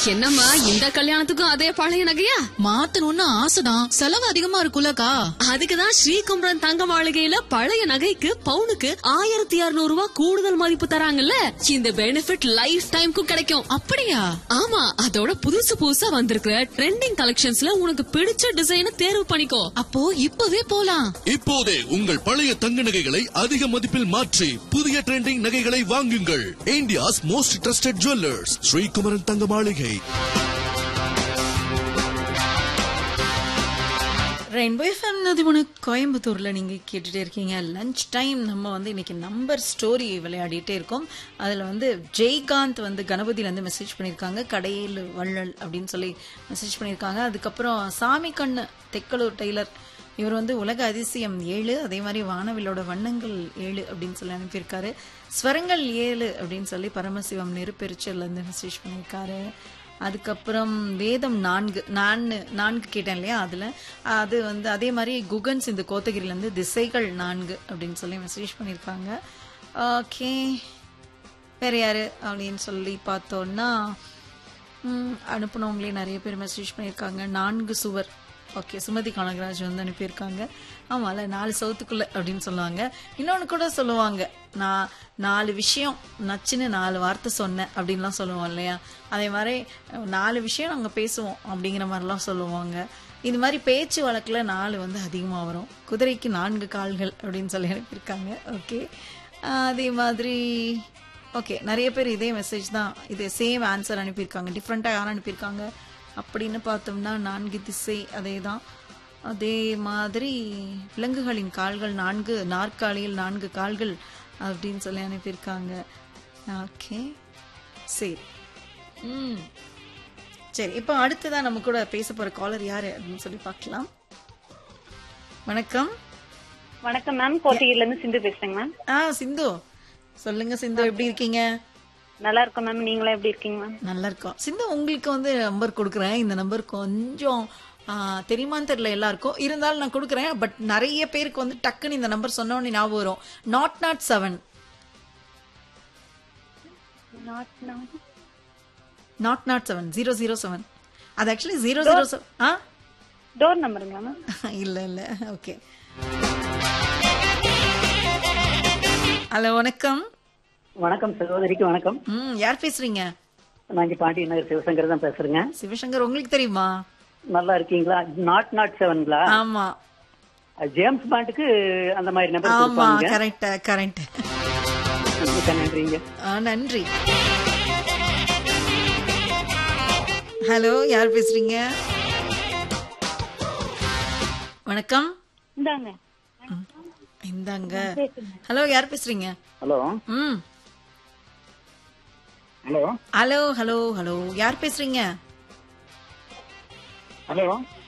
என்னம்மா இந்த கல்யாணத்துக்கும் அதே பழைய நகையா மாத்தணும்னு ஆசைதான் செலவு அதிகமா இருக்கும்லக்கா அதுக்குதான் ஸ்ரீகுமரன் தங்க மாளிகையில பழைய நகைக்கு பவுனுக்கு ஆயிரத்தி இருநூறு ரூபாய் கூடுதல் மதிப்பு தராங்கல்ல இந்த பெனிஃபிட் லைஃப் டைம்க்கும் கிடைக்கும் அப்படியா ஆமா அதோட புதுசு புதுசா வந்திருக்கிற ட்ரெண்டிங் கலெக்ஷன்ஸ்ல உனக்கு பிடிச்ச டிசைனை தேர்வு பண்ணிக்கோ அப்போ இப்பவே போலாம் இப்போதே உங்கள் பழைய தங்க நகைகளை அதிக மதிப்பில் மாற்றி புதிய ட்ரெண்டிங் நகைகளை வாங்குங்கள் India's most trusted jewellers Srikumaran Thanga Maligai rainbow FM நதிமணு கோயம்புத்தூர்ல நீங்க கேட்டுட்டே இருக்கீங்க லஞ்ச் டைம் நம்ம வந்து இன்னைக்கு நம்பர் ஸ்டோரி விளையாடிட்டே இருக்கோம் அதுல வந்து ஜெய்காந்த் வந்து கணபதியில இருந்து மெசேஜ் பண்ணிருக்காங்க கடையில் வள்ளல் அப்படின்னு சொல்லி மெசேஜ் பண்ணிருக்காங்க அதுக்கப்புறம் சாமி கண்ணு தெக்கலூர் டெய்லர் இவர் வந்து உலக அதிசயம் ஏழு அதே மாதிரி வானவிலோட வண்ணங்கள் ஏழு அப்படின்னு சொல்லி அனுப்பியிருக்காரு ஸ்வரங்கள் ஏழு அப்படின்னு சொல்லி பரமசிவம் நெருப்பெரிச்சல்ல இருந்து மெசேஜ் பண்ணியிருக்காரு அதுக்கப்புறம் வேதம் நான்கு நான்கு நான்கு கேட்டேன் இல்லையா அதுல அது வந்து அதே மாதிரி குகன்ஸ் இந்த கோத்தகிரில இருந்து திசைகள் நான்கு அப்படின்னு சொல்லி மெசேஜ் பண்ணியிருக்காங்க ஓகே வேற யாரு அப்படின்னு சொல்லி பார்த்தோம்னா ம், அனுப்புனவங்களே நிறைய பேர் மெசேஜ் பண்ணியிருக்காங்க நான்கு சுவர் ஓகே சுமதி கனகராஜ் வந்து அனுப்பியிருக்காங்க ஆமால நாலு சவுத்துக்குள்ள அப்படின்னு சொல்லுவாங்க இன்னொன்று கூட சொல்லுவாங்க நான் நாலு விஷயம் நச்சுன்னு நாலு வார்த்தை சொன்னேன் அப்படின்லாம் சொல்லுவோம் இல்லையா அதே மாதிரி அஹ், நாலு விஷயம் நாங்கள் பேசுவோம் அப்படிங்கிற மாதிரிலாம் சொல்லுவாங்க இது மாதிரி பேச்சு வழக்கில் நாலு வந்து அதிகமாக வரும் குதிரைக்கு நான்கு கால்கள் அப்படின்னு சொல்லி அனுப்பியிருக்காங்க ஓகே அதே மாதிரி ஓகே நிறைய பேர் இதே மெசேஜ் தான் இதே சேம் ஆன்சர் அனுப்பியிருக்காங்க டிஃப்ரெண்ட்டாக யாரும் அனுப்பியிருக்காங்க அப்படின்னு பார்த்தோம்னா நான்கு திசை அதே தான் அதே மாதிரி விலங்குகளின் கால்கள் நான்கு நாற்காலியில் நான்கு கால்கள் அப்படின்னு சொல்லி அனுப்பியிருக்காங்க ஓகே சரி ம் சரி இப்போ அடுத்ததான் நம்ம கூட பேச போற காலர் யாரு அப்படின்னு சொல்லி பார்க்கலாம் வணக்கம் வணக்கம் மேம் கோத்தகிரில இருந்து சிந்து பேசுறேங்க மேம் ஆ சிந்து சொல்லுங்க சிந்து எப்படி இருக்கீங்க நல்லா இருக்கோம் மேம் நீங்களும் எப்படி இருக்கீங்க மேம் நல்லா இருக்கோம் சிந்து உங்களுக்கு வந்து நம்பர் கொடுக்குறேன் இந்த நம்பர் கொஞ்சம் ஆ, தெரியுமான்னு தெரியல எல்லாருக்கும் இருந்தாலும் நான் கொடுக்குறேன் பட் நிறைய பேருக்கு வந்து டக்குன்னு இந்த நம்பர் சொன்ன உடனே ஞாபகம் வரும் nought nought seven nought nought seven zero zero seven அது ஆக்சுவலி ஜீரோ ஜீரோ செவன் ஆ டோர் நம்பருங்க மேம் இல்ல இல்ல ஓகே ஹலோ வணக்கம் வணக்கம் சகோதரிக்கு வணக்கம் ம் யார் பேசுறீங்க நான் இங்க பாண்டி நகர் சிவசங்கர் தான் பேசுறேங்க சிவசங்கர் உங்களுக்கு தெரியுமா நல்லா இருக்கீங்களா நாட் நாட் செவன்களா ஆமா ஜேம்ஸ் பாண்டுக்கு அந்த மாதிரி நம்பர் ஆமா கொடுப்பாங்க கரெக்ட் கரெக்ட் மிக்க நன்றிங்க நன்றி ஹலோ யார் பேசுறீங்க வணக்கம் இந்தாங்க இந்தாங்க ஹலோ யார் பேசுறீங்க ஹலோ ம் ஹலோ ஹலோ ஹலோ ஹலோ யார் பேசுறீங்க ஹலோ